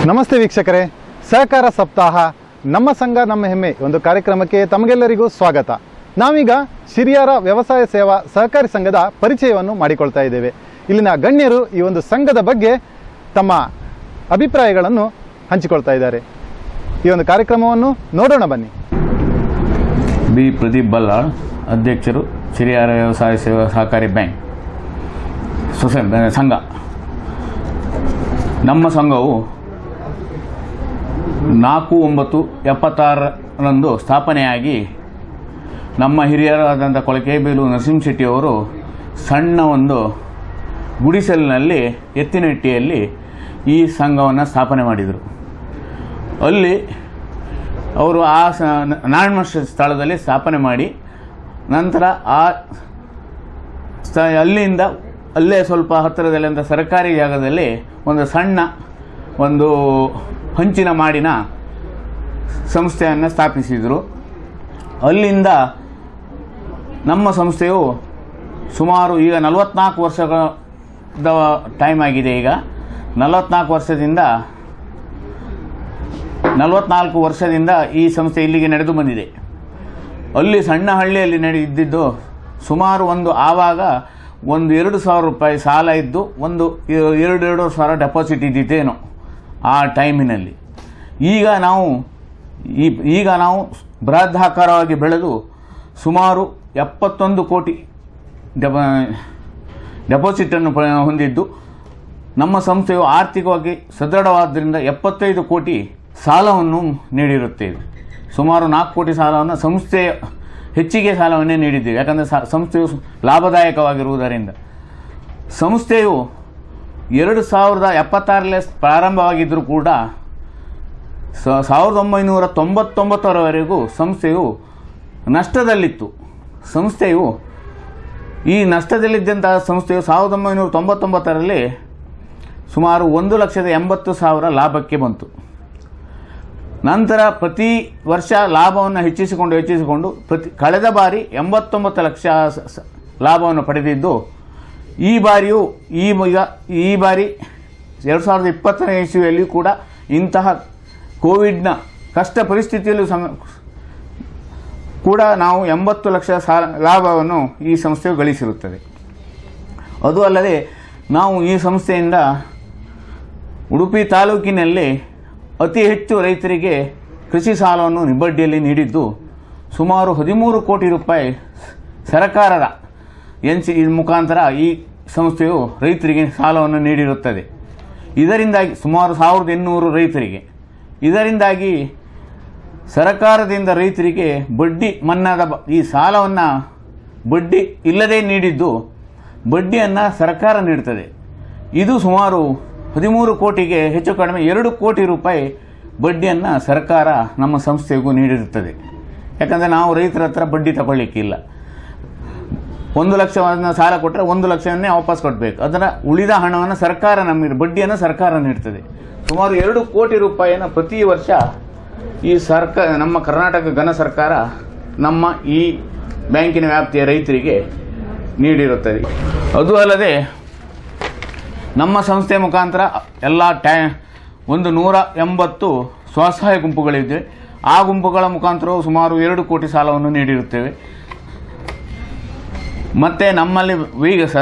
ನಮಸ್ತೆ ವೀಕ್ಷಕರೇ ಸಹಕಾರ ಸಪ್ತಾಹ ನಮ್ಮ ಸಂಘ ನಮ್ಮ ಹೆಮ್ಮೆ ಒಂದು ಕಾರ್ಯಕ್ರಮಕ್ಕೆ ತಮಗೆಲ್ಲರಿಗೂ ಸ್ವಾಗತ ನಾವೀಗ ಸಿರಿಯಾರ ವ್ಯವಸಾಯ ಸೇವಾ ಸಹಕಾರಿ ಸಂಘದ ಪರಿಚಯವನ್ನು ಮಾಡಿಕೊಳ್ತಾ ಇದ್ದೇವೆ ಇಲ್ಲಿನ ಗಣ್ಯರು ಈ ಒಂದು ಸಂಘದ ಬಗ್ಗೆ ತಮ್ಮ ಅಭಿಪ್ರಾಯಗಳನ್ನು ಹಂಚಿಕೊಳ್ತಾ ಇದ್ದಾರೆ ಈ ಒಂದು ಕಾರ್ಯಕ್ರಮವನ್ನು ನೋಡೋಣ ಬನ್ನಿ ಬಿ ಪ್ರದೀಪ್ ಬಲ್ಲಾಳ್ ಅಧ್ಯಕ್ಷರು ಸಿರಿಯಾರ ವ್ಯವಸಾಯ ಸೇವಾ ಸಹಕಾರಿ ಬ್ಯಾಂಕ್ ಸೊಸೈ ಸಂಘ ನಮ್ಮ ಸಂಘವು ನಾಲ್ಕು ಒಂಬತ್ತು ಎಪ್ಪತ್ತಾರರಂದು ಸ್ಥಾಪನೆಯಾಗಿ ನಮ್ಮ ಹಿರಿಯರಾದಂಥ ಕೊಳಕೆಬೇಲು ನರಸಿಂಹ ಶೆಟ್ಟಿಯವರು ಸಣ್ಣ ಒಂದು ಗುಡಿಸಲಿನಲ್ಲಿ ಎತ್ತಿನಟ್ಟಿಯಲ್ಲಿ ಈ ಸಂಘವನ್ನು ಸ್ಥಾಪನೆ ಮಾಡಿದರು ಅಲ್ಲಿ ಅವರು ಆ ಸ ನಾರಾಯಣ ಸ್ಥಳದಲ್ಲಿ ಸ್ಥಾಪನೆ ಮಾಡಿ ನಂತರ ಆ ಸ್ಥ ಅಲ್ಲಿಂದ ಅಲ್ಲೇ ಸ್ವಲ್ಪ ಹತ್ತಿರದಲ್ಲಿ ಅಂತ ಸರ್ಕಾರಿ ಜಾಗದಲ್ಲಿ ಒಂದು ಸಣ್ಣ ಒಂದು ಹಂಚಿನ ಮಾಡಿನ ಸಂಸ್ಥೆಯನ್ನು ಸ್ಥಾಪಿಸಿದರು ಅಲ್ಲಿಂದ ನಮ್ಮ ಸಂಸ್ಥೆಯು ಸುಮಾರು ಈಗ ನಲವತ್ನಾಲ್ಕು ವರ್ಷಗಳ ಟೈಮ್ ಆಗಿದೆ ಈಗ ನಲವತ್ನಾಲ್ಕು ವರ್ಷದಿಂದ ನಲವತ್ನಾಲ್ಕು ವರ್ಷದಿಂದ ಈ ಸಂಸ್ಥೆ ಇಲ್ಲಿಗೆ ನಡೆದು ಬಂದಿದೆ ಅಲ್ಲಿ ಸಣ್ಣ ಹಳ್ಳಿಯಲ್ಲಿ ನಡೆ ಇದ್ದಿದ್ದು ಸುಮಾರು ಒಂದು ಆವಾಗ ಒಂದು ಎರಡು ಸಾವಿರ ರೂಪಾಯಿ ಸಾಲ ಇದ್ದು ಒಂದು ಎ- ಎರಡು ಎರಡು ಸಾವಿರ ಡೆಪಾಸಿಟ್ ಇದ್ದಿದ್ದೇನೋ ಆ ಟೈಮಿನಲ್ಲಿ ಈಗ ನಾವು ಈ ಈಗ ನಾವು ಬೃಹದಾಕಾರವಾಗಿ ಬೆಳೆದು ಸುಮಾರು ಎಪ್ಪತ್ತೊಂದು ಕೋಟಿ ಡೆಪ ಡೆಪಾಸಿಟನ್ನು ಪ- ಹೊಂದಿದ್ದು ನಮ್ಮ ಸಂಸ್ಥೆಯು ಆರ್ಥಿಕವಾಗಿ ಸದೃಢವಾದ್ದರಿಂದ ಎಪ್ಪತ್ತೈದು ಕೋಟಿ ಸಾಲವನ್ನು ನೀಡಿರುತ್ತೇವೆ ಸುಮಾರು ನಾಲ್ಕು ಕೋಟಿ ಸಾಲವನ್ನು ಸಂಸ್ಥೆ ಹೆಚ್ಚಿಗೆ ಸಾಲವನ್ನೇ ನೀಡಿದ್ದೇವೆ ಯಾಕಂದರೆ ಸ- ಸಂಸ್ಥೆಯು ಲಾಭದಾಯಕವಾಗಿರುವುದರಿಂದ ಸಂಸ್ಥೆಯು ಎರಡು ಸಾವಿರದ ಎಪ್ಪತ್ತಾರರಲ್ಲಿ ಪ್ರಾರಂಭವಾಗಿದ್ದರೂ ಕೂಡ ಸ- ಸಾವಿರದ ಒಂಬೈನೂರ ತೊಂಬತ್ತೊಂಬತ್ತರವರೆಗೂ ಸಂಸ್ಥೆಯು ನಷ್ಟದಲ್ಲಿತ್ತು ಸಂಸ್ಥೆಯು ಈ ನಷ್ಟದಲ್ಲಿದ್ದಂತಹ ಸಂಸ್ಥೆಯು ಸಾವಿರದ ಒಂಬೈನೂರ ತೊಂಬತ್ತೊಂಬತ್ತರಲ್ಲಿ ಸುಮಾರು ಒಂದು ಲಕ್ಷದ ಎಂಬತ್ತು ಸಾವಿರ ಲಾಭಕ್ಕೆ ಬಂತು ನಂತರ ಪ್ರತಿ ವರ್ಷ ಲಾಭವನ್ನು ಹೆಚ್ಚಿಸಿಕೊಂಡು ಹೆಚ್ಚಿಸಿಕೊಂಡು ಪ್ರತಿ ಕಳೆದ ಬಾರಿ ಎಂಬತ್ತೊಂಬತ್ತು ಲಕ್ಷ ಸ- ಸ- ಲಾಭವನ್ನು ಪಡೆದಿದ್ದು ಈ ಬಾರಿಯೂ ಈ ಈಗ ಈ ಬಾರಿ ಎರಡು ಸಾವಿರದ ಇಪ್ಪತ್ತನೇ ಇಸ್ವಿಯಲ್ಲಿ ಕೂಡ ಇಂತಹ ಕೋವಿಡ್ನ ಕಷ್ಟ ಪರಿಸ್ಥಿತಿಯಲ್ಲೂ ಸಮ ಕೂಡ ನಾವು ಎಂಬತ್ತು ಲಕ್ಷ ಸಾಲ ಲಾಭವನ್ನು ಈ ಸಂಸ್ಥೆಯು ಗಳಿಸಿರುತ್ತದೆ ಅದು ಅಲ್ಲದೆ ನಾವು ಈ ಸಂಸ್ಥೆಯಿಂದ ಉಡುಪಿ ತಾಲೂಕಿನಲ್ಲಿ ಅತಿ ಹೆಚ್ಚು ರೈತರಿಗೆ ಕೃಷಿ ಸಾಲವನ್ನು ನಿಬಡ್ಡಿಯಲ್ಲಿ ನೀಡಿದ್ದು ಸುಮಾರು ಹದಿಮೂರು ಕೋಟಿ ರೂಪಾಯಿ ಸರಕಾರದ ಎನ್ ಸಿ ಮುಖಾಂತರ ಈ ಸಂಸ್ಥೆಯು ರೈತರಿಗೆ ಸಾಲವನ್ನು ನೀಡಿರುತ್ತದೆ ಇದರಿಂದಾಗಿ ಸುಮಾರು ಸಾವಿರದ ಇನ್ನೂರು ರೈತರಿಗೆ ಇದರಿಂದಾಗಿ ಸರಕಾರದಿಂದ ರೈತರಿಗೆ ಬಡ್ಡಿ ಮನ್ನಾದ ಬ- ಈ ಸಾಲವನ್ನು ಬಡ್ಡಿ ಇಲ್ಲದೇ ನೀಡಿದ್ದು ಬಡ್ಡಿಯನ್ನು ಸರ್ಕಾರ ನೀಡುತ್ತದೆ ಇದು ಸುಮಾರು ಹದಿಮೂರು ಕೋಟಿಗೆ ಹೆಚ್ಚು ಕಡಿಮೆ ಎರಡು ಕೋಟಿ ರೂಪಾಯಿ ಬಡ್ಡಿಯನ್ನು ಸರ್ಕಾರ ನಮ್ಮ ಸಂಸ್ಥೆಗೂ ನೀಡಿರುತ್ತದೆ ಯಾಕಂದರೆ ನಾವು ರೈತರ ಹತ್ರ ಬಡ್ಡಿ ತಗೊಳ್ಳಿಕ್ಕಿಲ್ಲ ಒಂದು ಲಕ್ಷವನ್ನು ಸಾಲ ಕೊಟ್ಟರೆ ಒಂದು ಲಕ್ಷವನ್ನೇ ವಾಪಸ್ ಕೊಡಬೇಕು ಅದರ ಉಳಿದ ಹಣವನ್ನು ಸರ್ಕಾರ ನಮಗೆ ಬಡ್ಡಿಯನ್ನು ಸರ್ಕಾರ ನೀಡ್ತದೆ ಸುಮಾರು ಎರಡು ಕೋಟಿ ರೂಪಾಯಿಯನ್ನು ಪ್ರತಿ ವರ್ಷ ಈ ಸರ್ಕ ನಮ್ಮ ಕರ್ನಾಟಕ ಘನ ಸರ್ಕಾರ ನಮ್ಮ ಈ ಬ್ಯಾಂಕಿನ ವ್ಯಾಪ್ತಿಯ ರೈತರಿಗೆ ನೀಡಿರುತ್ತದೆ ಅದು ಅಲ್ಲದೆ ನಮ್ಮ ಸಂಸ್ಥೆ ಮುಖಾಂತರ ಎಲ್ಲ ಟ್ಯಾ ಒಂದು ನೂರ ಎಂಬತ್ತು ಸ್ವಸಹಾಯ ಗುಂಪುಗಳಿವೆ ಆ ಗುಂಪುಗಳ ಮುಖಾಂತರವೂ ಸುಮಾರು ಎರಡು ಕೋಟಿ ಸಾಲವನ್ನು ನೀಡಿರುತ್ತೇವೆ ಮತ್ತು ನಮ್ಮಲ್ಲಿ ಈಗ ಸ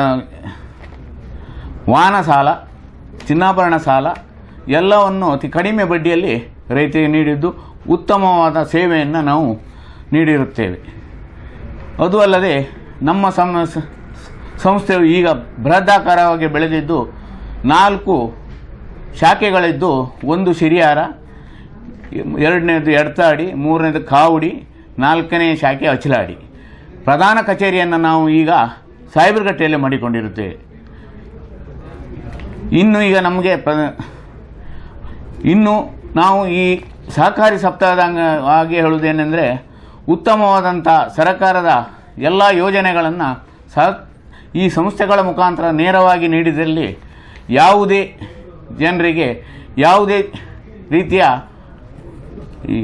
ವಾಹನ ಸಾಲ ಚಿನ್ನಾಭರಣ ಸಾಲ ಎಲ್ಲವನ್ನು ಅತಿ ಕಡಿಮೆ ಬಡ್ಡಿಯಲ್ಲಿ ರೈತರಿಗೆ ನೀಡಿದ್ದು ಉತ್ತಮವಾದ ಸೇವೆಯನ್ನು ನಾವು ನೀಡಿರುತ್ತೇವೆ ಅದು ಅಲ್ಲದೆ ನಮ್ಮ ಸಂ ಸ- ಸಂಸ್ಥೆಯು ಈಗ ಬೃಹದಾಕಾರವಾಗಿ ಬೆಳೆದಿದ್ದು ನಾಲ್ಕು ಶಾಖೆಗಳಿದ್ದು ಒಂದು ಶಿರಿಯಾರ ಎರಡನೇದು ಎಡ್ತಾಡಿ ಮೂರನೇದು ಕಾವುಡಿ ನಾಲ್ಕನೇ ಶಾಖೆ ಅಚಲಾಡಿ ಪ್ರಧಾನ ಕಚೇರಿಯನ್ನು ನಾವು ಈಗ ಸಾಹೇಬರಗಟ್ಟೆಯಲ್ಲಿ ಮಾಡಿಕೊಂಡಿರುತ್ತೇವೆ ಇನ್ನು ಈಗ ನಮಗೆ ಪ್ರ ಇನ್ನು ನಾವು ಈ ಸಹಕಾರಿ ಸಪ್ತಾಹದ ಅಂಗ- ಹಾಗೆ ಹೇಳುವುದೇನೆಂದರೆ ಉತ್ತಮವಾದಂಥ ಸರ್ಕಾರದ ಎಲ್ಲ ಯೋಜನೆಗಳನ್ನು ಸಹ ಈ ಸಂಸ್ಥೆಗಳ ಮುಖಾಂತರ ನೇರವಾಗಿ ನೀಡಿದಲ್ಲಿ ಯಾವುದೇ ಜನರಿಗೆ ಯಾವುದೇ ರೀತಿಯ ಈ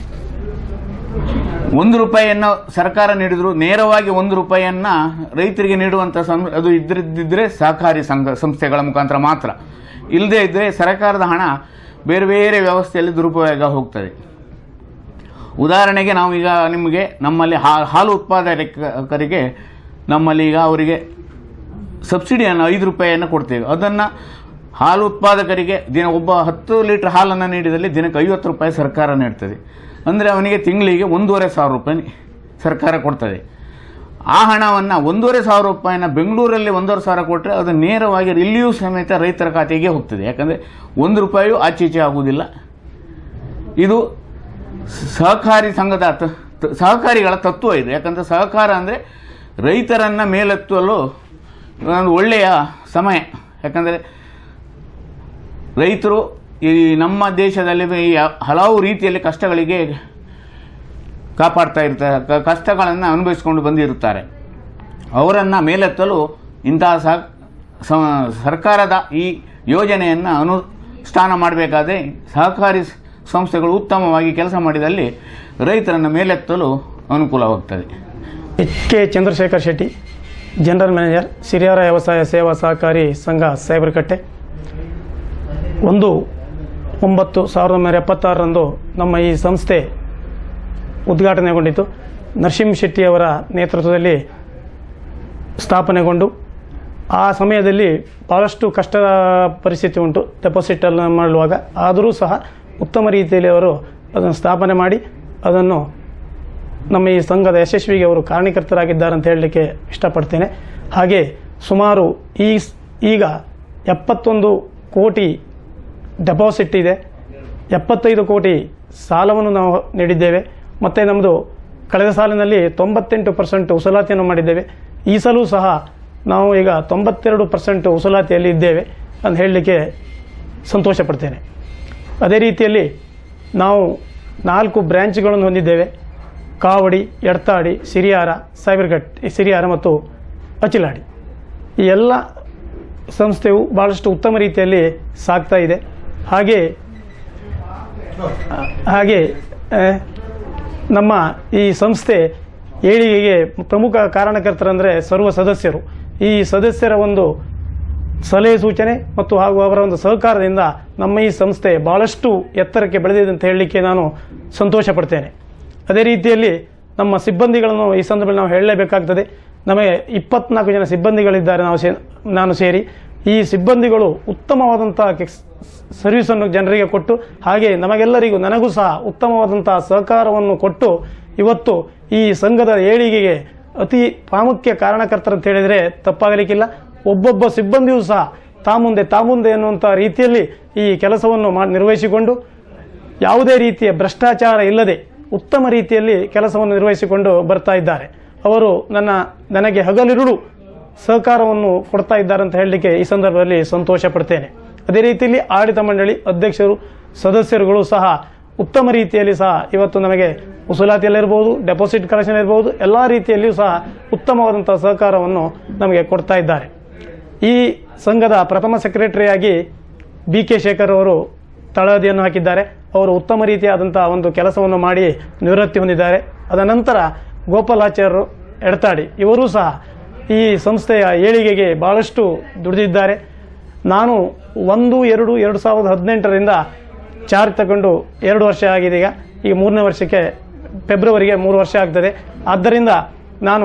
ಒಂದು ರೂಪಾಯಿಯನ್ನು ಸರ್ಕಾರ ನೀಡಿದ್ರು ನೇರವಾಗಿ ಒಂದು ರೂಪಾಯಿಯನ್ನು ರೈತರಿಗೆ ನೀಡುವಂಥ ಸಂ ಅದು ಇದ್ರದ್ದಿದ್ದರೆ ಸಹಕಾರಿ ಸಂಘ ಸಂಸ್ಥೆಗಳ ಮುಖಾಂತರ ಮಾತ್ರ ಇಲ್ಲದೇ ಇದ್ದರೆ ಸರ್ಕಾರದ ಹಣ ಬೇರೆ ಬೇರೆ ವ್ಯವಸ್ಥೆಯಲ್ಲಿ ದುರುಪಯೋಗ ಹೋಗ್ತದೆ ಉದಾಹರಣೆಗೆ ನಾವು ಈಗ ನಿಮಗೆ ನಮ್ಮಲ್ಲಿ ಹಾ- ಹಾಲು ಉತ್ಪಾದಕರಿಗೆ ನಮ್ಮಲ್ಲಿ ಈಗ ಅವರಿಗೆ ಸಬ್ಸಿಡಿಯನ್ನು ಐದು ರೂಪಾಯಿಯನ್ನು ಕೊಡ್ತೇವೆ ಅದನ್ನು ಹಾಲು ಉತ್ಪಾದಕರಿಗೆ ದಿನ ಒಬ್ಬ ಹತ್ತು ಲೀಟ್ರ್ ಹಾಲನ್ನು ನೀಡಿದಲ್ಲಿ ದಿನಕ್ಕೆ ಐವತ್ತು ರೂಪಾಯಿ ಸರ್ಕಾರ ನೀಡ್ತದೆ ಅಂದರೆ ಅವನಿಗೆ ತಿಂಗಳಿಗೆ ಒಂದೂವರೆ ಸಾವಿರ ರೂಪಾಯಿ ಸರ್ಕಾರ ಕೊಡ್ತದೆ ಆ ಹಣವನ್ನು ಒಂದೂವರೆ ಸಾವಿರ ರೂಪಾಯಿನ ಬೆಂಗಳೂರಲ್ಲಿ ಒಂದೂವರೆ ಸಾವಿರ ಕೊಟ್ಟರೆ ಅದು ನೇರವಾಗಿ ಇಲ್ಲಿಯೂ ಸಮೇತ ರೈತರ ಖಾತೆಗೆ ಹೋಗ್ತದೆ ಯಾಕಂದರೆ ಒಂದು ರೂಪಾಯಿಯೂ ಆಚೆ ಈಚೆ ಆಗುವುದಿಲ್ಲ ಇದು ಸಹಕಾರಿ ಸಂಘದ ತ- ತ- ಸಹಕಾರಿಗಳ ತತ್ವ ಇದು ಯಾಕಂದರೆ ಸಹಕಾರ ಅಂದರೆ ರೈತರನ್ನು ಮೇಲೆತ್ತಲು ಒಂದು ಒಳ್ಳೆಯ ಸಮಯ ಯಾಕಂದರೆ ರೈತರು ಈ ನಮ್ಮ ದೇಶದಲ್ಲಿ ಈ ಹಲವು ರೀತಿಯಲ್ಲಿ ಕಷ್ಟಗಳಿಗೆ ಕಾಪಾಡ್ತಾ ಇರ್ತಾರೆ ಕ- ಕಷ್ಟಗಳನ್ನು ಅನುಭವಿಸಿಕೊಂಡು ಬಂದಿರುತ್ತಾರೆ ಅವರನ್ನು ಮೇಲೆತ್ತಲು ಇಂತಹ ಸಹ ಸ- ಸರ್ಕಾರದ ಈ ಯೋಜನೆಯನ್ನು ಅನುಷ್ಠಾನ ಮಾಡಬೇಕಾದ್ರೆ ಸಹಕಾರಿ ಸ- ಸಂಸ್ಥೆಗಳು ಉತ್ತಮವಾಗಿ ಕೆಲಸ ಮಾಡಿದಲ್ಲಿ ರೈತರನ್ನು ಮೇಲೆತ್ತಲು ಅನುಕೂಲವಾಗ್ತದೆ H K Chandrashekar Shetty general manager ಸಿರಿಯಾರ ವ್ಯವಸಾಯ ಸೇವಾ ಸಹಕಾರಿ ಸಂಘ ಸಾಹೇಬರಕಟ್ಟೆ ಒಂದು ಒಂಬತ್ತು ಸಾವಿರದ ಒಂಬೈನೂರ ಎಪ್ಪತ್ತಾರರಂದು ನಮ್ಮ ಈ ಸಂಸ್ಥೆ ಉದ್ಘಾಟನೆಗೊಂಡಿತು ನರಸಿಂಹ ಶೆಟ್ಟಿಯವರ ನೇತೃತ್ವದಲ್ಲಿ ಸ್ಥಾಪನೆಗೊಂಡು ಆ ಸಮಯದಲ್ಲಿ ಭಾಳಷ್ಟು ಕಷ್ಟದ ಪರಿಸ್ಥಿತಿ ಉಂಟು ಡೆಪಾಸಿಟನ್ನು ಮಾಡುವಾಗ ಆದರೂ ಸಹ ಉತ್ತಮ ರೀತಿಯಲ್ಲಿ ಅವರು ಅದನ್ನು ಸ್ಥಾಪನೆ ಮಾಡಿ ಅದನ್ನು ನಮ್ಮ ಈ ಸಂಘದ ಯಶಸ್ವಿಗೆ ಅವರು ಕಾರಣೀಕರ್ತರಾಗಿದ್ದಾರೆ ಅಂತ ಹೇಳಲಿಕ್ಕೆ ಇಷ್ಟಪಡ್ತೇನೆ ಹಾಗೆ ಸುಮಾರು ಈ ಈಗ ಎಪ್ಪತ್ತೊಂದು ಕೋಟಿ ಡೆಪಾಸಿಟ್ ಇದೆ ಎಪ್ಪತ್ತೈದು ಕೋಟಿ ಸಾಲವನ್ನು ನಾವು ನೀಡಿದ್ದೇವೆ ಮತ್ತು ನಮ್ಮದು ಕಳೆದ ಸಾಲಿನಲ್ಲಿ ತೊಂಬತ್ತೆಂಟು ಪರ್ಸೆಂಟ್ ವಸೂಲಾತಿಯನ್ನು ಮಾಡಿದ್ದೇವೆ ಈ ಸಲೂ ಸಹ ನಾವು ಈಗ ತೊಂಬತ್ತೆರಡು ಪರ್ಸೆಂಟ್ ವಸೂಲಾತಿಯಲ್ಲಿ ಇದ್ದೇವೆ ಅಂತ ಹೇಳಲಿಕ್ಕೆ ಸಂತೋಷ ಪಡ್ತೇನೆ ಅದೇ ರೀತಿಯಲ್ಲಿ ನಾವು ನಾಲ್ಕು ಬ್ರ್ಯಾಂಚ್ಗಳನ್ನು ಹೊಂದಿದ್ದೇವೆ ಕಾವಡಿ ಎಡ್ತಾಡಿ ಸಿರಿಯಾರ ಸಾಯ್ಬರ್ಘಟ್ ಸಿರಿಯಾರ ಮತ್ತು ಅಚಿಲಾಡಿ ಈ ಎಲ್ಲ ಸಂಸ್ಥೆಯು ಭಾಳಷ್ಟು ಉತ್ತಮ ರೀತಿಯಲ್ಲಿ ಸಾಗ್ತಾ ಇದೆ ಹಾಗೆ ಹಾಗೆ ಆ, ನಮ್ಮ ಈ ಸಂಸ್ಥೆ ಏಳಿಗೆಗೆ ಪ್ರಮುಖ ಕಾರಣಕರ್ತರಂದರೆ ಸರ್ವ ಸದಸ್ಯರು ಈ ಸದಸ್ಯರ ಒಂದು ಸಲಹೆ ಸೂಚನೆ ಮತ್ತು ಹಾಗೂ ಅವರ ಒಂದು ಸಹಕಾರದಿಂದ ನಮ್ಮ ಈ ಸಂಸ್ಥೆ ಭಾಳಷ್ಟು ಎತ್ತರಕ್ಕೆ ಬೆಳೆದಿದೆ ಅಂತ ಹೇಳಲಿಕ್ಕೆ ನಾನು ಸಂತೋಷ ಪಡ್ತೇನೆ ಅದೇ ರೀತಿಯಲ್ಲಿ ನಮ್ಮ ಸಿಬ್ಬಂದಿಗಳನ್ನು ಈ ಸಂದರ್ಭದಲ್ಲಿ ನಾವು ಹೇಳಲೇಬೇಕಾಗ್ತದೆ ನಮಗೆ ಇಪ್ಪತ್ನಾಲ್ಕು ಜನ ಸಿಬ್ಬಂದಿಗಳಿದ್ದಾರೆ ನಾವು ಸೇ ನಾನು ಸೇರಿ ಈ ಸಿಬ್ಬಂದಿಗಳು ಉತ್ತಮವಾದಂಥ ಸರ್ವಿಸನ್ನು ಜನರಿಗೆ ಕೊಟ್ಟು ಹಾಗೆ ನಮಗೆಲ್ಲರಿಗೂ ನನಗೂ ಸಹ ಉತ್ತಮವಾದಂಥ ಸಹಕಾರವನ್ನು ಕೊಟ್ಟು ಇವತ್ತು ಈ ಸಂಘದ ಏಳಿಗೆಗೆ ಅತಿ ಪ್ರಾಮುಖ್ಯ ಕಾರಣಕರ್ತರು ಅಂತ ಹೇಳಿದರೆ ತಪ್ಪಾಗಲಿಕ್ಕಿಲ್ಲ ಒಬ್ಬೊಬ್ಬ ಸಿಬ್ಬಂದಿಯೂ ಸಹ ತಾ ಮುಂದೆ ತಾ ಮುಂದೆ ಎನ್ನುವಂಥ ರೀತಿಯಲ್ಲಿ ಈ ಕೆಲಸವನ್ನು ಮಾಡಿ ನಿರ್ವಹಿಸಿಕೊಂಡು ಯಾವುದೇ ರೀತಿಯ ಭ್ರಷ್ಟಾಚಾರ ಇಲ್ಲದೆ ಉತ್ತಮ ರೀತಿಯಲ್ಲಿ ಕೆಲಸವನ್ನು ನಿರ್ವಹಿಸಿಕೊಂಡು ಬರ್ತಾ ಇದ್ದಾರೆ ಅವರು ನನ್ನ ನನಗೆ ಹಗಲಿರುಳು ಸಹಕಾರವನ್ನು ಕೊಡ್ತಾ ಇದ್ದಾರೆ ಅಂತ ಹೇಳಲಿಕ್ಕೆ ಈ ಸಂದರ್ಭದಲ್ಲಿ ಸಂತೋಷ ಪಡ್ತೇನೆ ಅದೇ ರೀತಿಯಲ್ಲಿ ಆಡಳಿತ ಮಂಡಳಿ ಅಧ್ಯಕ್ಷರು ಸದಸ್ಯರುಗಳು ಸಹ ಉತ್ತಮ ರೀತಿಯಲ್ಲಿ ಸಹ ಇವತ್ತು ನಮಗೆ ವಸೂಲಾತಿಯಲ್ಲಿರ್ಬೋದು ಡೆಪಾಸಿಟ್ ಕಲೆಕ್ಷನ್ ಇರ್ಬೋದು ಎಲ್ಲ ರೀತಿಯಲ್ಲಿಯೂ ಸಹ ಉತ್ತಮವಾದಂಥ ಸಹಕಾರವನ್ನು ನಮಗೆ ಕೊಡ್ತಾ ಇದ್ದಾರೆ ಈ ಸಂಘದ ಪ್ರಥಮ ಸೆಕ್ರೆಟರಿಯಾಗಿ ಬಿ ಕೆ ಶೇಖರ್ ಅವರು ತಳಹದಿಯನ್ನು ಹಾಕಿದ್ದಾರೆ ಅವರು ಉತ್ತಮ ರೀತಿಯಾದಂಥ ಒಂದು ಕೆಲಸವನ್ನು ಮಾಡಿ ನಿವೃತ್ತಿ ಹೊಂದಿದ್ದಾರೆ ಅದ ನಂತರ ಗೋಪಾಲಾಚಾರ್ಯರು ಎಡತಾಡಿ ಇವರೂ ಸಹ ಈ ಸಂಸ್ಥೆಯ ಏಳಿಗೆಗೆ ಬಹಳಷ್ಟು ದುಡಿದಿದ್ದಾರೆ ನಾನು ಒಂದು ಎರಡು ಎರಡು ಸಾವಿರದ ಹದಿನೆಂಟರಿಂದ ಚಾರ್ಜ್ ತಗೊಂಡು ಎರಡು ವರ್ಷ ಆಗಿದೆ ಈಗ ಈಗ ಮೂರನೇ ವರ್ಷಕ್ಕೆ ಫೆಬ್ರವರಿಗೆ ಮೂರು ವರ್ಷ ಆಗ್ತದೆ ಆದ್ದರಿಂದ ನಾನು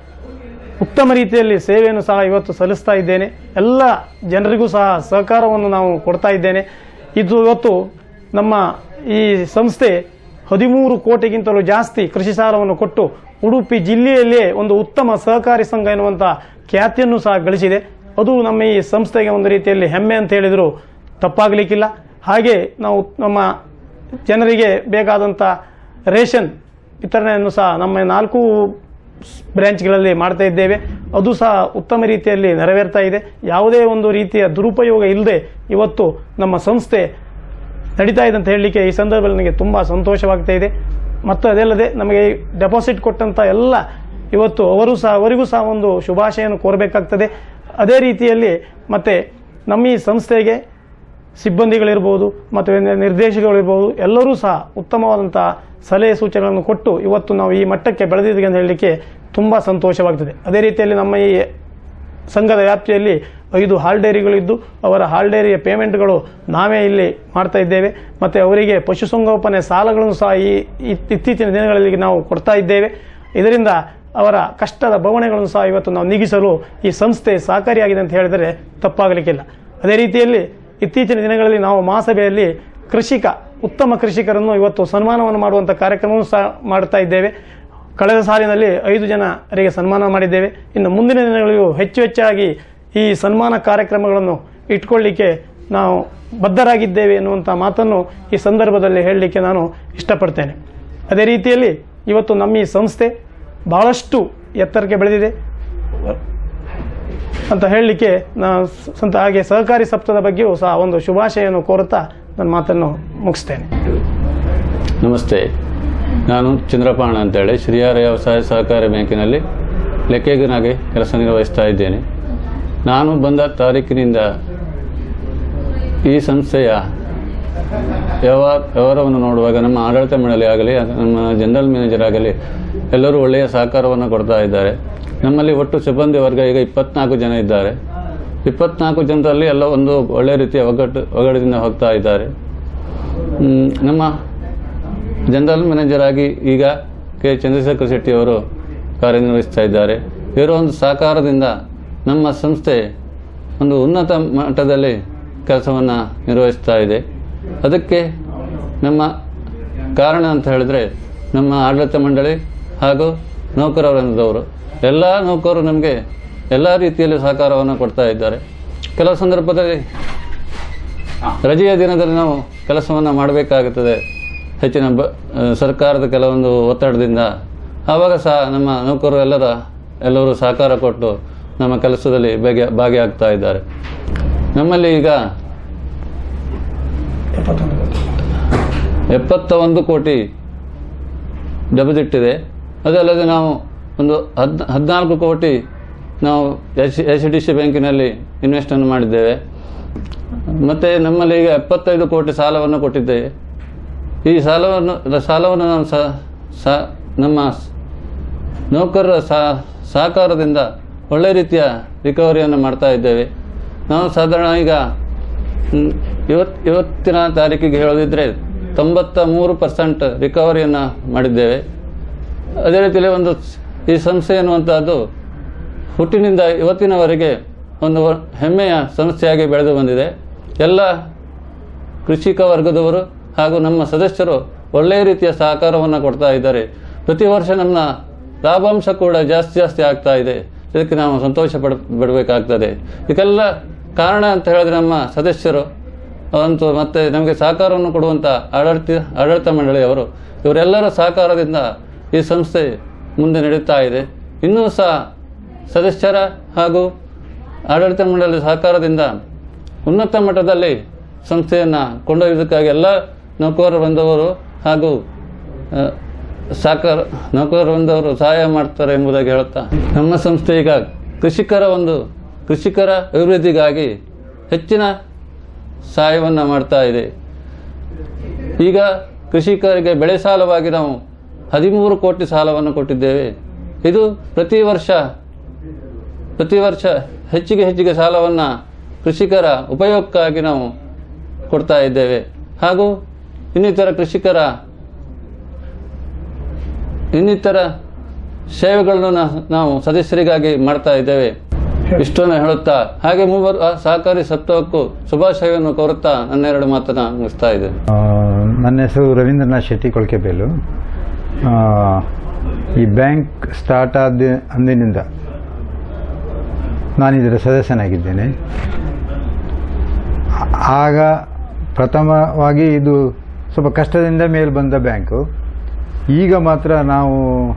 ಉತ್ತಮ ರೀತಿಯಲ್ಲಿ ಸೇವೆಯನ್ನು ಸಹ ಇವತ್ತು ಸಲ್ಲಿಸ್ತಾ ಇದ್ದೇನೆ ಎಲ್ಲ ಜನರಿಗೂ ಸಹ ಸಹಕಾರವನ್ನು ನಾವು ಕೊಡ್ತಾ ಇದ್ದೇನೆ ಇದು ಇವತ್ತು ನಮ್ಮ ಈ ಸಂಸ್ಥೆ ಹದಿಮೂರು ಕೋಟಿಗಿಂತಲೂ ಜಾಸ್ತಿ ಕೃಷಿ ಸಾಲವನ್ನು ಕೊಟ್ಟು ಉಡುಪಿ ಜಿಲ್ಲೆಯಲ್ಲಿಯೇ ಒಂದು ಉತ್ತಮ ಸಹಕಾರಿ ಸಂಘ ಎನ್ನುವಂಥ ಖ್ಯಾತಿಯನ್ನು ಸಹ ಗಳಿಸಿದೆ ಅದು ನಮ್ಮ ಈ ಸಂಸ್ಥೆಗೆ ಒಂದು ರೀತಿಯಲ್ಲಿ ಹೆಮ್ಮೆ ಅಂತ ಹೇಳಿದರೂ ತಪ್ಪಾಗಲಿಕ್ಕಿಲ್ಲ ಹಾಗೆ ನಾವು ನಮ್ಮ ಜನರಿಗೆ ಬೇಕಾದಂಥ ರೇಷನ್ ವಿತರಣೆಯನ್ನು ಸಹ ನಮ್ಮ ನಾಲ್ಕು ಬ್ರ್ಯಾಂಚ್ಗಳಲ್ಲಿ ಮಾಡ್ತಾ ಇದ್ದೇವೆ ಅದು ಸಹ ಉತ್ತಮ ರೀತಿಯಲ್ಲಿ ನೆರವೇರ್ತಾ ಇದೆ ಯಾವುದೇ ಒಂದು ರೀತಿಯ ದುರುಪಯೋಗ ಇಲ್ಲದೆ ಇವತ್ತು ನಮ್ಮ ಸಂಸ್ಥೆ ನಡೀತಾ ಇದೆ ಅಂತ ಹೇಳಲಿಕ್ಕೆ ಈ ಸಂದರ್ಭದಲ್ಲಿ ನನಗೆ ತುಂಬ ಸಂತೋಷವಾಗ್ತಾ ಇದೆ ಮತ್ತು ಅದಲ್ಲದೆ ನಮಗೆ ಡೆಪಾಸಿಟ್ ಕೊಟ್ಟಂಥ ಎಲ್ಲ ಇವತ್ತು ಅವರು ಸಹ ಅವರಿಗೂ ಸಹ ಒಂದು ಶುಭಾಶಯನ್ನು ಕೋರಬೇಕಾಗ್ತದೆ ಅದೇ ರೀತಿಯಲ್ಲಿ ಮತ್ತು ನಮ್ಮ ಈ ಸಂಸ್ಥೆಗೆ ಸಿಬ್ಬಂದಿಗಳಿರ್ಬೋದು ಮತ್ತು ನಿರ್ದೇಶಕಗಳಿರ್ಬೋದು ಎಲ್ಲರೂ ಸಹ ಉತ್ತಮವಾದಂಥ ಸಲಹೆ ಸೂಚನೆಗಳನ್ನು ಕೊಟ್ಟು ಇವತ್ತು ನಾವು ಈ ಮಟ್ಟಕ್ಕೆ ಬೆಳೆದಿದ್ದೀವಿ ಅಂತ ಹೇಳಲಿಕ್ಕೆ ತುಂಬ ಸಂತೋಷವಾಗ್ತದೆ ಅದೇ ರೀತಿಯಲ್ಲಿ ನಮ್ಮ ಈ ಸಂಘದ ವ್ಯಾಪ್ತಿಯಲ್ಲಿ ಐದು ಹಾಲ್ ಡೈರಿಗಳಿದ್ದು ಅವರ ಹಾಲ್ ಡೈರಿಯ ಪೇಮೆಂಟ್ಗಳು ನಾವೇ ಇಲ್ಲಿ ಮಾಡ್ತಾ ಇದ್ದೇವೆ ಮತ್ತು ಅವರಿಗೆ ಪಶುಸಂಗೋಪನೆ ಸಾಲಗಳನ್ನು ಸಹ ಈ ಇತ್- ಇತ್ತೀಚಿನ ದಿನಗಳಲ್ಲಿ ನಾವು ಕೊಡ್ತಾ ಇದ್ದೇವೆ ಇದರಿಂದ ಅವರ ಕಷ್ಟದ ಬವಣೆಗಳನ್ನು ಸಹ ಇವತ್ತು ನಾವು ನೀಗಿಸಲು ಈ ಸಂಸ್ಥೆ ಸಹಕಾರಿಯಾಗಿದೆ ಅಂತ ಹೇಳಿದರೆ ತಪ್ಪಾಗಲಿಕ್ಕಿಲ್ಲ ಅದೇ ರೀತಿಯಲ್ಲಿ ಇತ್ತೀಚಿನ ದಿನಗಳಲ್ಲಿ ನಾವು ಮಹಾಸಭೆಯಲ್ಲಿ ಕೃಷಿಕ ಉತ್ತಮ ಕೃಷಿಕರನ್ನು ಇವತ್ತು ಸನ್ಮಾನವನ್ನು ಮಾಡುವಂಥ ಕಾರ್ಯಕ್ರಮವನ್ನು ಸಹ ಮಾಡ್ತಾ ಇದ್ದೇವೆ ಕಳೆದ ಸಾಲಿನಲ್ಲಿ ಐದು ಜನರಿಗೆ ಸನ್ಮಾನ ಮಾಡಿದ್ದೇವೆ ಇನ್ನು ಮುಂದಿನ ದಿನಗಳಿಗೂ ಹೆಚ್ಚು ಹೆಚ್ಚಾಗಿ ಈ ಸನ್ಮಾನ ಕಾರ್ಯಕ್ರಮಗಳನ್ನು ಇಟ್ಕೊಳ್ಳಿಕ್ಕೆ ನಾವು ಬದ್ಧರಾಗಿದ್ದೇವೆ ಎನ್ನುವಂಥ ಮಾತನ್ನು ಈ ಸಂದರ್ಭದಲ್ಲಿ ಹೇಳಲಿಕ್ಕೆ ನಾನು ಇಷ್ಟಪಡ್ತೇನೆ ಅದೇ ರೀತಿಯಲ್ಲಿ ಇವತ್ತು ನಮ್ಮ ಈ ಸಂಸ್ಥೆ ಬಹಳಷ್ಟು ಎತ್ತರಕ್ಕೆ ಬೆಳೆದಿದೆ ಅಂತ ಹೇಳಲಿಕ್ಕೆ ನಾನು ಸಂತ ಹಾಗೆ ಸಹಕಾರಿ ಸಪ್ತದ ಬಗ್ಗೆಯೂ ಸಹ ಒಂದು ಶುಭಾಶಯವನ್ನು ಕೋರುತ್ತಾ ನನ್ನ ಮಾತನ್ನು ಮುಗಿಸ್ತೇನೆ ನಮಸ್ತೆ ನಾನು ಚಂದ್ರಪಾಣ ಅಂತೇಳಿ ಶ್ರೀಯಾರ ವ್ಯವಸಾಯ ಸಹಕಾರಿ ಬ್ಯಾಂಕಿನಲ್ಲಿ ಲೆಕ್ಕಿಗನಾಗಿ ಕೆಲಸ ನಿರ್ವಹಿಸ್ತಾ ಇದ್ದೇನೆ ನಾನು ಬಂದ ತಾರೀಕಿನಿಂದ ಈ ಸಂಸ್ಥೆಯ ವ್ಯವಹಾರ ವ್ಯವಹಾರವನ್ನು ನೋಡುವಾಗ ನಮ್ಮ ಆಡಳಿತ ಮಂಡಳಿ ಆಗಲಿ ನಮ್ಮ ಜನರಲ್ ಮ್ಯಾನೇಜರ್ ಆಗಲಿ ಎಲ್ಲರೂ ಒಳ್ಳೆಯ ಸಹಕಾರವನ್ನು ಕೊಡ್ತಾ ಇದ್ದಾರೆ ನಮ್ಮಲ್ಲಿ ಒಟ್ಟು ಸಿಬ್ಬಂದಿ ವರ್ಗ ಈಗ ಇಪ್ಪತ್ನಾಲ್ಕು ಜನ ಇದ್ದಾರೆ ಇಪ್ಪತ್ನಾಲ್ಕು ಜನರಲ್ಲಿ ಎಲ್ಲ ಒಂದು ಒಳ್ಳೆಯ ರೀತಿಯ ಒಗ್ಗಟ್ಟು ಒಗ್ಗಡದಿಂದ ಹೋಗ್ತಾ ಇದ್ದಾರೆ ಮ್, ನಮ್ಮ ಜನರಲ್ ಮ್ಯಾನೇಜರ್ ಆಗಿ ಈಗ ಕೆ ಚಂದ್ರಶೇಖರ್ ಶೆಟ್ಟಿ ಅವರು ಕಾರ್ಯನಿರ್ವಹಿಸ್ತಾ ಇದ್ದಾರೆ ಇವರ ಒಂದು ಸಹಕಾರದಿಂದ ನಮ್ಮ ಸಂಸ್ಥೆ ಒಂದು ಉನ್ನತ ಮಟ್ಟದಲ್ಲಿ ಕೆಲಸವನ್ನು ನಿರ್ವಹಿಸ್ತಾ ಇದೆ ಅದಕ್ಕೆ ನಮ್ಮ ಕಾರಣ ಅಂತ ಹೇಳಿದ್ರೆ ನಮ್ಮ ಆಡಳಿತ ಮಂಡಳಿ ಹಾಗೂ ನೌಕರ ವೃಂದದವರು ಎಲ್ಲ ನೌಕರರು ನಮಗೆ ಎಲ್ಲ ರೀತಿಯಲ್ಲಿ ಸಹಕಾರವನ್ನು ಕೊಡ್ತಾ ಇದ್ದಾರೆ ಕೆಲವು ಸಂದರ್ಭದಲ್ಲಿ ರಜೆಯ ದಿನದಲ್ಲಿ ನಾವು ಕೆಲಸವನ್ನು ಮಾಡಬೇಕಾಗುತ್ತದೆ ಹೆಚ್ಚಿನ ಬ ಆ, ಸರ್ಕಾರದ ಕೆಲವೊಂದು ಒತ್ತಡದಿಂದ ಆವಾಗ ಸಹ ನಮ್ಮ ನೌಕರರು ಎಲ್ಲರ ಎಲ್ಲರೂ ಸಹಕಾರ ಕೊಟ್ಟು ನಮ್ಮ ಕೆಲಸದಲ್ಲಿ ಭಾಗಿ ಭಾಗಿಯಾಗ್ತಾ ಇದ್ದಾರೆ ನಮ್ಮಲ್ಲಿ ಈಗ ಎಪ್ಪತ್ತ ಒಂದು ಕೋಟಿ ಡೆಪಾಸಿಟ್ ಇದೆ ಅದಲ್ಲದೆ ನಾವು ಒಂದು ಹದ್ ಹದಿನಾಲ್ಕು ಕೋಟಿ ನಾವು ಎಚ್ ಎಚ್ ಡಿ ಸಿ ಬ್ಯಾಂಕಿನಲ್ಲಿ ಇನ್ವೆಸ್ಟನ್ನು ಮಾಡಿದ್ದೇವೆ ಮತ್ತು ನಮ್ಮಲ್ಲಿ ಈಗ ಎಪ್ಪತ್ತೈದು ಕೋಟಿ ಸಾಲವನ್ನು ಕೊಟ್ಟಿದ್ದೇವೆ ಈ ಸಾಲವನ್ನು ಸಾಲವನ್ನು ನಾವು ಸ ಸ ನಮ್ಮ ನೌಕರರ ಸಹ- ಸಹಕಾರದಿಂದ ಒಳ್ಳೆ ರೀತಿಯ ರಿಕವರಿಯನ್ನು ಮಾಡ್ತಾ ಇದ್ದೇವೆ ನಾವು ಸಾಧಾರಣ ಈಗ ಮ್, ಇವತ್ ಇವತ್ತಿನ ತಾರೀಕಿಗೆ ಹೇಳೋದಿದ್ರೆ ತೊಂಬತ್ತ ಮೂರು ಪರ್ಸೆಂಟ್ ರಿಕವರಿಯನ್ನು ಮಾಡಿದ್ದೇವೆ ಅದೇ ರೀತಿಯಲ್ಲಿ ಒಂದು ಈ ಸಂಸ್ಥೆ ಎನ್ನುವಂಥದ್ದು ಹುಟ್ಟಿನಿಂದ ಇವತ್ತಿನವರೆಗೆ ಒಂದು ವ- ಹೆಮ್ಮೆಯ ಸಂಸ್ಥೆಯಾಗಿ ಬೆಳೆದು ಬಂದಿದೆ ಎಲ್ಲ ಕೃಷಿಕ ವರ್ಗದವರು ಹಾಗೂ ನಮ್ಮ ಸದಸ್ಯರು ಒಳ್ಳೆಯ ರೀತಿಯ ಸಹಕಾರವನ್ನು ಕೊಡ್ತಾ ಇದ್ದಾರೆ ಪ್ರತಿ ವರ್ಷ ನಮ್ಮ ಲಾಭಾಂಶ ಕೂಡ ಜಾಸ್ತಿ ಜಾಸ್ತಿ ಆಗ್ತಾ ಇದೆ ಇದಕ್ಕೆ ನಾವು ಸಂತೋಷ ಪಡ ಪಡಬೇಕಾಗ್ತದೆ ಇದಕ್ಕೆಲ್ಲ ಕಾರಣ ಅಂತ ಹೇಳಿದ್ರೆ ನಮ್ಮ ಸದಸ್ಯರು ಅಂತೂ ಮತ್ತು ನಮಗೆ ಸಹಕಾರವನ್ನು ಕೊಡುವಂಥ ಆಡಳಿತ ಆಡಳಿತ ಮಂಡಳಿಯವರು ಇವರೆಲ್ಲರ ಸಹಕಾರದಿಂದ ಈ ಸಂಸ್ಥೆ ಮುಂದೆ ನಡೀತಾ ಇದೆ ಇನ್ನೂ ಸಹ ಸದಸ್ಯರ ಹಾಗೂ ಆಡಳಿತ ಮಂಡಳಿ ಸಹಕಾರದಿಂದ ಉನ್ನತ ಮಟ್ಟದಲ್ಲಿ ಸಂಸ್ಥೆಯನ್ನು ಕೊಂಡೊಯ್ಯೋದಕ್ಕಾಗಿ ಎಲ್ಲ ನೌಕರರು ಬಂದವರು ಹಾಗೂ ಆ, ಸಹಕಾರ ನೌಕರರು ಬಂದವರು ಸಹಾಯ ಮಾಡ್ತಾರೆ ಎಂಬುದಾಗಿ ಹೇಳುತ್ತಾ ನಮ್ಮ ಸಂಸ್ಥೆ ಈಗ ಕೃಷಿಕರ ಒಂದು ಕೃಷಿಕರ ಅಭಿವೃದ್ಧಿಗಾಗಿ ಹೆಚ್ಚಿನ ಸಹಾಯವನ್ನು ಮಾಡ್ತಾ ಇದೆ ಈಗ ಕೃಷಿಕರಿಗೆ ಬೆಳೆ ಸಾಲವಾಗಿ ನಾವು ಹದಿಮೂರು ಕೋಟಿ ಸಾಲವನ್ನು ಕೊಟ್ಟಿದ್ದೇವೆ ಇದು ಪ್ರತಿ ವರ್ಷ ಪ್ರತಿ ವರ್ಷ ಹೆಚ್ಚಿಗೆ ಹೆಚ್ಚಿಗೆ ಸಾಲವನ್ನು ಕೃಷಿಕರ ಉಪಯೋಗಕ್ಕಾಗಿ ನಾವು ಕೊಡ್ತಾ ಇದ್ದೇವೆ ಹಾಗೂ ಇನ್ನಿತರ ಕೃಷಿಕರ ಇನ್ನಿತರ ಸೇವೆಗಳನ್ನು ನಾ- ನಾವು ಸದಸ್ಯರಿಗಾಗಿ ಮಾಡ್ತಾ ಇದ್ದೇವೆ ಇಷ್ಟನ್ನು ಹೇಳುತ್ತಾ ಹಾಗೆ ಮೂವರು ಆ ಸಹಕಾರಿ ಸಪ್ತಾಹಕ್ಕೂ ಶುಭಾಶಯವನ್ನು ಕೋರುತ್ತಾ ನನ್ನೆರಡು ಮಾತನ್ನ ಮುಗಿಸ್ತಾ ಇದ್ದೇನೆ ಆ, ನನ್ನ ಹೆಸರು ರವೀಂದ್ರನಾಥ್ ಶೆಟ್ಟಿ ಕೊಳಕೆಬೇಲು ಆ, ಈ ಬ್ಯಾಂಕ್ ಸ್ಟಾರ್ಟ್ ಆದ ಅಂದಿನಿಂದ ನಾನಿದರ ಸದಸ್ಯನಾಗಿದ್ದೇನೆ ಆ- ಆಗ ಪ್ರಥಮವಾಗಿ ಇದು ಸ್ವಲ್ಪ ಕಷ್ಟದಿಂದ ಮೇಲೆ ಬಂದ ಬ್ಯಾಂಕು ಈಗ ಮಾತ್ರ ನಾವು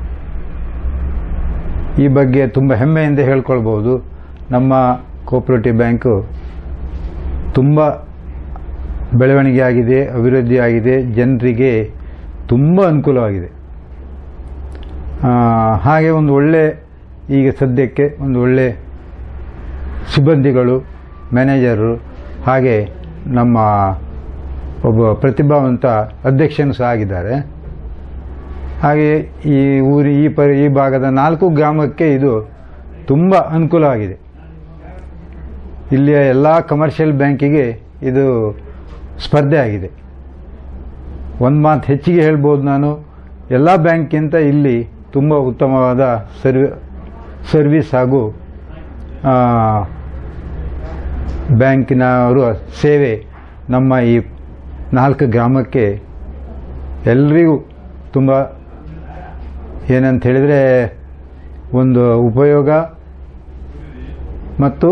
ಈ ಬಗ್ಗೆ ತುಂಬ ಹೆಮ್ಮೆಯಿಂದ ಹೇಳ್ಕೊಳ್ಬೋದು ನಮ್ಮ ಕೋಪರೇಟಿವ್ ಬ್ಯಾಂಕು ತುಂಬ ಬೆಳವಣಿಗೆ ಆಗಿದೆ ಅಭಿವೃದ್ಧಿ ಆಗಿದೆ ಜನರಿಗೆ ತುಂಬ ಅನುಕೂಲವಾಗಿದೆ ಆ, ಹಾಗೆ ಒಂದು ಒಳ್ಳೆ ಈಗ ಸದ್ಯಕ್ಕೆ ಒಂದು ಒಳ್ಳೆ ಸಿಬ್ಬಂದಿಗಳು ಮ್ಯಾನೇಜರು ಹಾಗೆ ನಮ್ಮ ಒಬ್ಬ ಪ್ರತಿಭಾವಂತ ಅಧ್ಯಕ್ಷನು ಸಹ ಆಗಿದ್ದಾರೆ ಹಾಗೆ ಈ ಊರಿ ಈ ಪರಿ ಈ ಭಾಗದ ನಾಲ್ಕು ಗ್ರಾಮಕ್ಕೆ ಇದು ತುಂಬ ಅನುಕೂಲವಾಗಿದೆ ಇಲ್ಲಿಯ ಎಲ್ಲ ಕಮರ್ಷಿಯಲ್ ಬ್ಯಾಂಕಿಗೆ ಇದು ಸ್ಪರ್ಧೆ ಆಗಿದೆ ಒಂದು ಮಾತು ಹೆಚ್ಚಿಗೆ ಹೇಳ್ಬೋದು ನಾನು ಎಲ್ಲ ಬ್ಯಾಂಕ್ಗಿಂತ ಇಲ್ಲಿ ತುಂಬ ಉತ್ತಮವಾದ ಸರ್ವಿ ಸರ್ವಿಸ್ ಹಾಗೂ ಆ, ಬ್ಯಾಂಕಿನವರು ಸೇವೆ ನಮ್ಮ ಈ ನಾಲ್ಕು ಗ್ರಾಮಕ್ಕೆ ಎಲ್ರಿಗೂ ತುಂಬ ಏನಂತ ಹೇಳಿದರೆ ಒಂದು ಉಪಯೋಗ ಮತ್ತು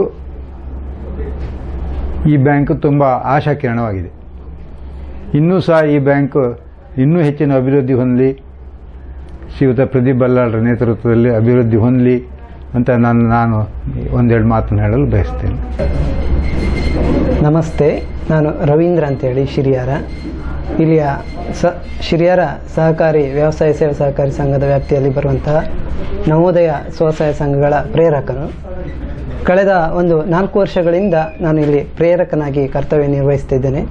ಈ ಬ್ಯಾಂಕ್ ತುಂಬ ಆಶಾಕಿರಣವಾಗಿದೆ ಇನ್ನೂ ಸಹ ಈ ಬ್ಯಾಂಕ್ ಇನ್ನೂ ಹೆಚ್ಚಿನ ಅಭಿವೃದ್ಧಿ ಹೊಂದಲಿ ಶ್ರೀಯುತ ಪ್ರದೀಪ್ ಬಲ್ಲಾಳ್ರ ನೇತೃತ್ವದಲ್ಲಿ ಅಭಿವೃದ್ಧಿ ಹೊಂದಲಿ ಅಂತ ನಾನು ನಾನು ಒಂದೆರಡು ಮಾತನ್ನು ಹೇಳಲು ಬಯಸ್ತೇನೆ ನಮಸ್ತೆ ನಾನು ರವೀಂದ್ರ ಅಂತೇಳಿ ಶಿರಿಯಾರ ಇಲ್ಲಿಯ ಸ ಶಿರಿಯಾರ ಸಹಕಾರಿ ವ್ಯವಸಾಯ ಸೇವಾ ಸಹಕಾರಿ ಸಂಘದ ವ್ಯಾಪ್ತಿಯಲ್ಲಿ ಬರುವಂತಹ ನವೋದಯ ಸ್ವಸಹಾಯ ಸಂಘಗಳ ಪ್ರೇರಕನು ಕಳೆದ ಒಂದು ನಾಲ್ಕು ವರ್ಷಗಳಿಂದ ನಾನು ಇಲ್ಲಿ ಪ್ರೇರಕನಾಗಿ ಕರ್ತವ್ಯ ನಿರ್ವಹಿಸ್ತಿದ್ದೇನೆ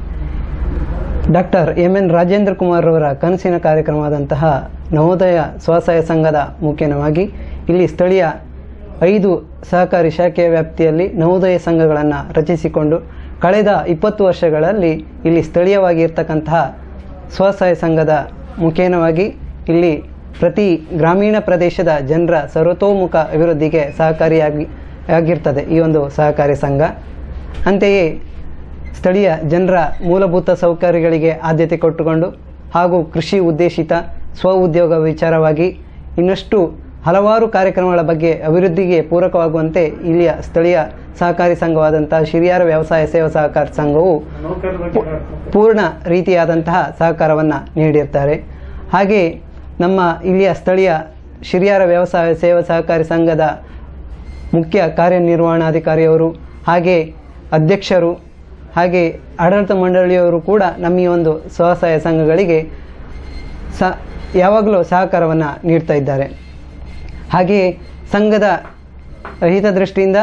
doctor M N Rajendra Kumar ಅವರ ಕನಸಿನ ಕಾರ್ಯಕ್ರಮವಾದಂತಹ ನವೋದಯ ಸ್ವಸಹಾಯ ಸಂಘದ ಮುಖೇನವಾಗಿ ಇಲ್ಲಿ ಸ್ಥಳೀಯ ಐದು ಸಹಕಾರಿ ಶಾಖೆಯ ವ್ಯಾಪ್ತಿಯಲ್ಲಿ ನವೋದಯ ಸಂಘಗಳನ್ನು ರಚಿಸಿಕೊಂಡು ಕಳೆದ ಇಪ್ಪತ್ತು ವರ್ಷಗಳಲ್ಲಿ ಇಲ್ಲಿ ಸ್ಥಳೀಯವಾಗಿ ಇರ್ತಕ್ಕಂತಹ ಸ್ವಸಹಾಯ ಸಂಘದ ಮುಖೇನವಾಗಿ ಇಲ್ಲಿ ಪ್ರತಿ ಗ್ರಾಮೀಣ ಪ್ರದೇಶದ ಜನರ ಸರ್ವತೋಮುಖ ಅಭಿವೃದ್ಧಿಗೆ ಸಹಕಾರಿಯಾಗಿ ಆಗಿರ್ತದೆ ಈ ಒಂದು ಸಹಕಾರಿ ಸಂಘ ಅಂತೆಯೇ ಸ್ಥಳೀಯ ಜನರ ಮೂಲಭೂತ ಸೌಕರ್ಯಗಳಿಗೆ ಆದ್ಯತೆ ಕೊಟ್ಟುಕೊಂಡು ಹಾಗೂ ಕೃಷಿ ಉದ್ದೇಶಿತ ಸ್ವ ಉದ್ಯೋಗ ವಿಚಾರವಾಗಿ ಇನ್ನಷ್ಟು ಹಲವಾರು ಕಾರ್ಯಕ್ರಮಗಳ ಬಗ್ಗೆ ಅಭಿವೃದ್ಧಿಗೆ ಪೂರಕವಾಗುವಂತೆ ಇಲ್ಲಿಯ ಸ್ಥಳೀಯ ಸಹಕಾರಿ ಸಂಘವಾದಂತಹ ಶಿರಿಯಾರ ವ್ಯವಸಾಯ ಸೇವಾ ಸಹಕಾರಿ ಸಂಘವು ಪೂ- ಪೂರ್ಣ ರೀತಿಯಾದಂತಹ ಸಹಕಾರವನ್ನು ನೀಡಿರ್ತಾರೆ ಹಾಗೆ ನಮ್ಮ ಇಲ್ಲಿಯ ಸ್ಥಳೀಯ ಶಿರಿಯಾರ ವ್ಯವಸಾಯ ಸೇವಾ ಸಹಕಾರಿ ಸಂಘದ ಮುಖ್ಯ ಕಾರ್ಯನಿರ್ವಹಣಾಧಿಕಾರಿಯವರು ಹಾಗೆ ಅಧ್ಯಕ್ಷರು ಹಾಗೆ ಆಡಳಿತ ಮಂಡಳಿಯವರು ಕೂಡ ನಮ್ಮ ಈ ಒಂದು ಸ್ವಸಹಾಯ ಸಂಘಗಳಿಗೆ ಸ ಯಾವಾಗಲೂ ಸಹಕಾರವನ್ನು ನೀಡ್ತಾ ಇದ್ದಾರೆ ಹಾಗೆಯೇ ಸಂಘದ ಹಿತದೃಷ್ಟಿಯಿಂದ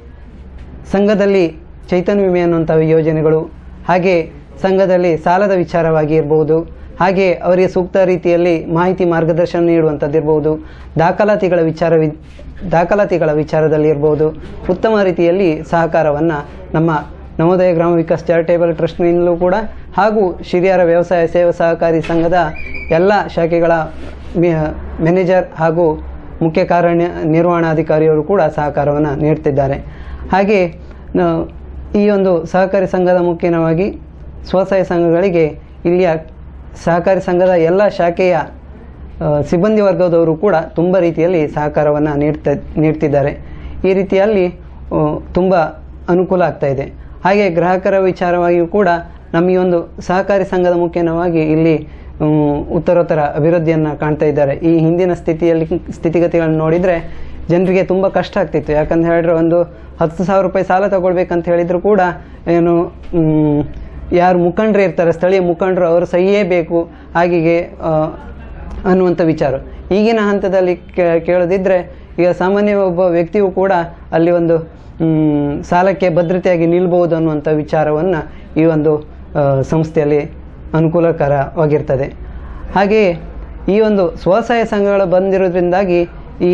ಸಂಘದಲ್ಲಿ ಚೈತನ್ಯ ವಿಮೆ ಅನ್ನುವಂಥ ಯೋಜನೆಗಳು ಹಾಗೆ ಸಂಘದಲ್ಲಿ ಸಾಲದ ವಿಚಾರವಾಗಿ ಇರ್ಬೋದು ಹಾಗೆ ಅವರಿಗೆ ಸೂಕ್ತ ರೀತಿಯಲ್ಲಿ ಮಾಹಿತಿ ಮಾರ್ಗದರ್ಶನ ನೀಡುವಂಥದ್ದಿರ್ಬೋದು ದಾಖಲಾತಿಗಳ ವಿಚಾರ ದಾಖಲಾತಿಗಳ ವಿಚಾರದಲ್ಲಿ ಇರ್ಬೋದು ಉತ್ತಮ ರೀತಿಯಲ್ಲಿ ಸಹಕಾರವನ್ನು ನಮ್ಮ ನವೋದಯ ಗ್ರಾಮ ವಿಕಾಸ್ ಚಾರಿಟೇಬಲ್ ಟ್ರಸ್ಟ್ನಿಂದಲೂ ಕೂಡ ಹಾಗೂ ಶಿರಿಯಾರ ವ್ಯವಸಾಯ ಸೇವಾ ಸಹಕಾರಿ ಸಂಘದ ಎಲ್ಲ ಶಾಖೆಗಳ ಮಿ- ಮ್ಯಾನೇಜರ್ ಹಾಗೂ ಮುಖ್ಯ ಕಾರ್ಯ ನಿರ್ವಹಣಾಧಿಕಾರಿಯವರು ಕೂಡ ಸಹಕಾರವನ್ನು ನೀಡ್ತಿದ್ದಾರೆ ಹಾಗೆ ನ- ಈ ಒಂದು ಸಹಕಾರಿ ಸಂಘದ ಮುಖ್ಯವಾಗಿ ಸ್ವಸಹಾಯ ಸಂಘಗಳಿಗೆ ಇಲ್ಲಿಯ ಸಹಕಾರಿ ಸಂಘದ ಎಲ್ಲ ಶಾಖೆಯ ಆ, ಸಿಬ್ಬಂದಿ ವರ್ಗದವರು ಕೂಡ ತುಂಬ ರೀತಿಯಲ್ಲಿ ಸಹಕಾರವನ್ನು ನೀಡ್ತಾ ನೀಡ್ತಿದ್ದಾರೆ ಈ ರೀತಿಯಲ್ಲಿ ಆ, ತುಂಬ ಅನುಕೂಲ ಆಗ್ತಾ ಇದೆ ಹಾಗೆ ಗ್ರಾಹಕರ ವಿಚಾರವಾಗಿಯೂ ಕೂಡ ನಮ್ಮ ಈ ಒಂದು ಸಹಕಾರಿ ಸಂಘದ ಮುಖೇನವಾಗಿ ಇಲ್ಲಿ ಹ್ಮ್, ಉತ್ತರೋತ್ತರ ಅಭಿವೃದ್ಧಿಯನ್ನು ಕಾಣ್ತಾ ಇದ್ದಾರೆ ಈ ಹಿಂದಿನ ಸ್ಥಿತಿಯಲ್ಲಿ ಸ್ಥಿತಿಗತಿಗಳನ್ನು ನೋಡಿದರೆ ಜನರಿಗೆ ತುಂಬ ಕಷ್ಟ ಆಗ್ತಿತ್ತು ಯಾಕಂತ ಹೇಳಿದ್ರೆ ಒಂದು ಹತ್ತು ಸಾವಿರ ರೂಪಾಯಿ ಸಾಲ ತಗೊಳ್ಬೇಕಂತ ಹೇಳಿದ್ರು ಕೂಡ ಏನು ಮ್, ಯಾರು ಮುಖಂಡರು ಇರ್ತಾರೆ ಸ್ಥಳೀಯ ಮುಖಂಡರು ಅವರು ಸಹಿಯೇ ಬೇಕು ಹಾಗೆಯೇ ಆ, ಅನ್ನುವಂಥ ವಿಚಾರ ಈಗಿನ ಹಂತದಲ್ಲಿ ಕೇ- ಕೇಳೋದಿದ್ರೆ ಈಗ ಸಾಮಾನ್ಯ ಒಬ್ಬ ವ್ಯಕ್ತಿಯು ಕೂಡ ಅಲ್ಲಿ ಒಂದು ಮ್, ಸಾಲಕ್ಕೆ ಭದ್ರತೆಯಾಗಿ ನಿಲ್ಬಹುದು ಅನ್ನುವಂಥ ವಿಚಾರವನ್ನು ಈ ಒಂದು ಆ, ಸಂಸ್ಥೆಯಲ್ಲಿ ಅನುಕೂಲಕರವಾಗಿರ್ತದೆ ಹಾಗೆಯೇ ಈ ಒಂದು ಸ್ವಸಹಾಯ ಸಂಘಗಳು ಬಂದಿರೋದ್ರಿಂದಾಗಿ ಈ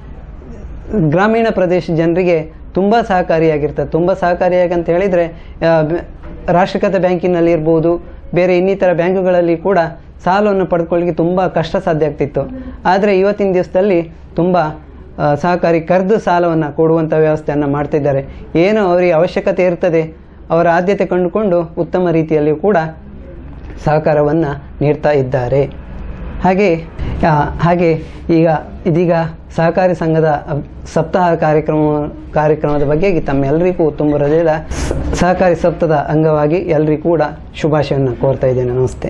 ಗ್ರಾಮೀಣ ಪ್ರದೇಶ ಜನರಿಗೆ ತುಂಬ ಸಹಕಾರಿಯಾಗಿರ್ತದೆ ತುಂಬ ಸಹಕಾರಿಯಾಗಿ ಅಂತ ಹೇಳಿದರೆ ರಾಷ್ಟ್ರೀಕೃತ ಬ್ಯಾಂಕಿನಲ್ಲಿ ಇರ್ಬೋದು ಬೇರೆ ಇನ್ನಿತರ ಬ್ಯಾಂಕುಗಳಲ್ಲಿ ಕೂಡ ಸಾಲವನ್ನು ಪಡೆದುಕೊಳ್ಳಿಕ್ಕೆ ತುಂಬ ಕಷ್ಟ ಸಾಧ್ಯ ಆಗ್ತಿತ್ತು ಆದರೆ ಇವತ್ತಿನ ದಿವಸದಲ್ಲಿ ತುಂಬ ಆ, ಸಹಕಾರಿ ಕರೆದು ಸಾಲವನ್ನು ಕೊಡುವಂಥ ವ್ಯವಸ್ಥೆಯನ್ನು ಮಾಡ್ತಿದ್ದಾರೆ ಏನು ಅವರಿಗೆ ಅವಶ್ಯಕತೆ ಇರ್ತದೆ ಅವರ ಆದ್ಯತೆ ಕಂಡುಕೊಂಡು ಉತ್ತಮ ರೀತಿಯಲ್ಲಿ ಕೂಡ ಸಹಕಾರವನ್ನು ನೀಡ್ತಾ ಇದ್ದಾರೆ ಹಾಗೆ ಆ, ಹಾಗೆ ಈಗ ಇದೀಗ ಸಹಕಾರಿ ಸಂಘದ ಅಬ್- ಸಪ್ತಾಹ ಕಾರ್ಯಕ್ರಮ ಕಾರ್ಯಕ್ರಮದ ಬಗ್ಗೆ ತಮ್ಮೆಲ್ಲರಿಗೂ ತುಂಬ ಹೃದಯದ ಸ- ಸಹಕಾರಿ ಸಪ್ತಾಹದ ಅಂಗವಾಗಿ ಎಲ್ಲರಿಗೂ ಕೂಡ ಶುಭಾಶಯವನ್ನು ಕೋರ್ತಾ ಇದ್ದೇನೆ ನಮಸ್ತೆ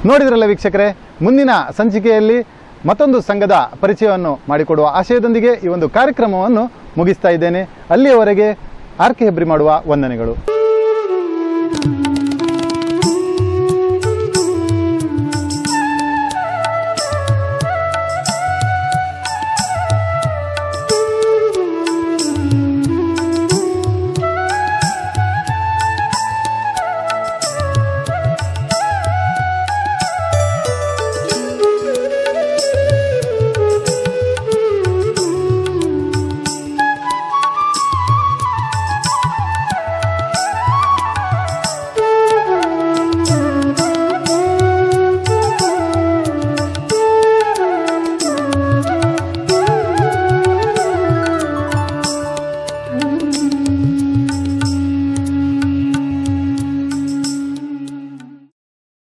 ನೋಡಿದ್ರಲ್ಲ ವೀಕ್ಷಕರೇ ಮುಂದಿನ ಸಂಚಿಕೆಯಲ್ಲಿ ಮತ್ತೊಂದು ಸಂಘದ ಪರಿಚಯವನ್ನು ಮಾಡಿಕೊಡುವ ಆಶಯದೊಂದಿಗೆ ಈ ಒಂದು ಕಾರ್ಯಕ್ರಮವನ್ನು ಮುಗಿಸ್ತಾ ಇದ್ದೇನೆ ಅಲ್ಲಿಯವರೆಗೆ ಆರ್ಕೆ ಹೆಬ್ರಿ ಮಾಡುವ ವಂದನೆಗಳು